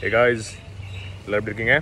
ஏ guys எல்லாம் எப்படி இருக்கீங்க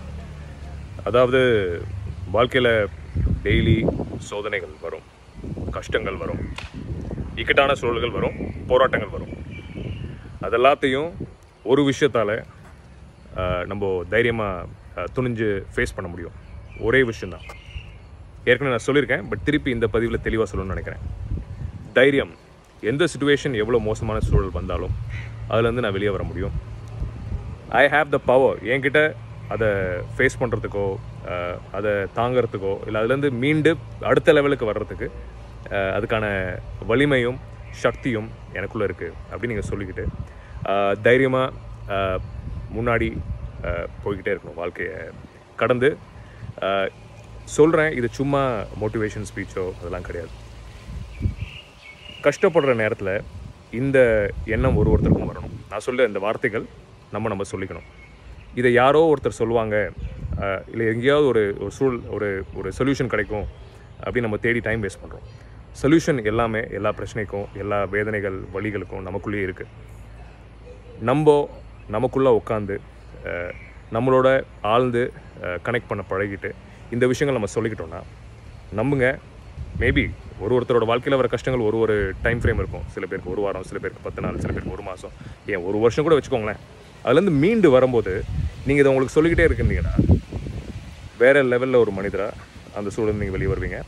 அதாவது வாழ்க்கையில் டெய்லி சோதனைகள் வரும் கஷ்டங்கள் வரும் இக்கட்டான சூழல்கள் வரும் போராட்டங்கள் வரும் அதெல்லாத்தையும் ஒரு விஷயத்தால் நம்ம தைரியமாக துணிஞ்சு ஃபேஸ் பண்ண முடியும் ஒரே விஷயந்தான் ஏற்கனவே நான் சொல்லியிருக்கேன் பட் திருப்பி இந்த பதிவில் தெளிவாக சொல்லணும்னு நினைக்கிறேன் தைரியம் எந்த சுச்சுவேஷன் எவ்வளோ மோசமான சூழல் வந்தாலும் அதுலேருந்து நான் வெளியே வர முடியும் ஐ ஹாவ் த பவர் என்கிட்ட அதை ஃபேஸ் பண்ணுறதுக்கோ அதை தாங்கிறதுக்கோ இல்லை அதுலேருந்து மீண்டு அடுத்த லெவலுக்கு வர்றதுக்கு அஹ், அதுக்கான வலிமையும் சக்தியும் எனக்குள்ளே இருக்குது அப்படின்னு நீங்கள் சொல்லிக்கிட்டு தைரியமாக முன்னாடி அஹ், போய்கிட்டே இருக்கணும் வாழ்க்கையை கடந்து சொல்கிறேன் இது சும்மா மோட்டிவேஷன் ஸ்பீச்சோ அதெல்லாம் கிடையாது கஷ்டப்படுற நேரத்தில் இந்த எண்ணம் ஒரு ஒருத்தருக்கும் வரணும் நான் சொல்ல இந்த வார்த்தைகள் நம்ம நம்ம சொல்லிக்கணும் இதை யாரோ ஒருத்தர் சொல்லுவாங்க அஹ், இல்லை எங்கேயாவது ஒரு ஒரு சூழ் ஒரு ஒரு சொல்யூஷன் கிடைக்கும் அப்படின்னு நம்ம தேடி டைம் வேஸ்ட் பண்ணுறோம் சொல்யூஷன் எல்லாமே எல்லா பிரச்சனைக்கும் எல்லா வேதனைகள் வழிகளுக்கும் நமக்குள்ளேயே இருக்குது நம்ம நமக்குள்ளே உட்காந்து அஹ், நம்மளோட ஆழ்ந்து கனெக்ட் பண்ண பழகிட்டு இந்த விஷயங்கள் நம்ம சொல்லிக்கிட்டோம்னா நம்புங்க மேபி ஒரு ஒருத்தரோட வாழ்க்கையில் வர கஷ்டங்கள் ஒரு ஒரு டைம் ஃப்ரேம் இருக்கும் சில பேருக்கு ஒரு வாரம் சில பேருக்கு பத்து நாள் சில பேருக்கு ஒரு மாதம் ஏன் ஒரு வருஷம் கூட வச்சுக்கோங்களேன் அதுலேருந்து மீண்டு வரும்போது நீங்கள் இதை உங்களுக்கு சொல்லிக்கிட்டே இருக்கிருந்தீங்கன்னா வேறு லெவலில் ஒரு மனிதராக அந்த சூழல் நீங்கள் வெளியே வருவீங்க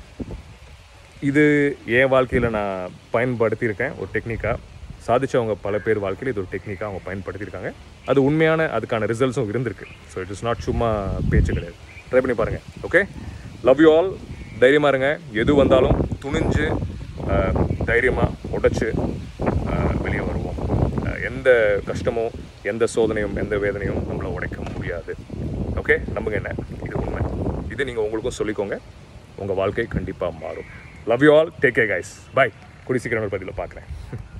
இது என் வாழ்க்கையில் நான் பயன்படுத்தியிருக்கேன் ஒரு டெக்னிக்காக சாதிச்சவங்க பல பேர் வாழ்க்கையில் இது ஒரு டெக்னிக்காக அவங்க பயன்படுத்தியிருக்காங்க அது உண்மையான அதுக்கான ரிசல்ட்ஸும் இருந்திருக்கு ஸோ இட் இஸ் நாட் சும்மா பேச்சு கிடையாது ட்ரை பண்ணி பாருங்கள் ஓகே லவ் யூ ஆல் தைரியமாக இருங்க எது வந்தாலும் துணிஞ்சு தைரியமாக உடைச்சு வெளியே வருவோம் அஹ், எந்த கஷ்டமும் எந்த சோதனையும் எந்த வேதனையும் நம்மளை உடைக்க முடியாது ஓகே நம்புங்க என்ன இது உண்மை இது நீங்கள் உங்களுக்கும் சொல்லிக்கோங்க உங்கள் வாழ்க்கை கண்டிப்பாக மாறும் love you all take care guys bye குடி சீக்கிரம் ஒரு பதிவில் பார்க்குறேன்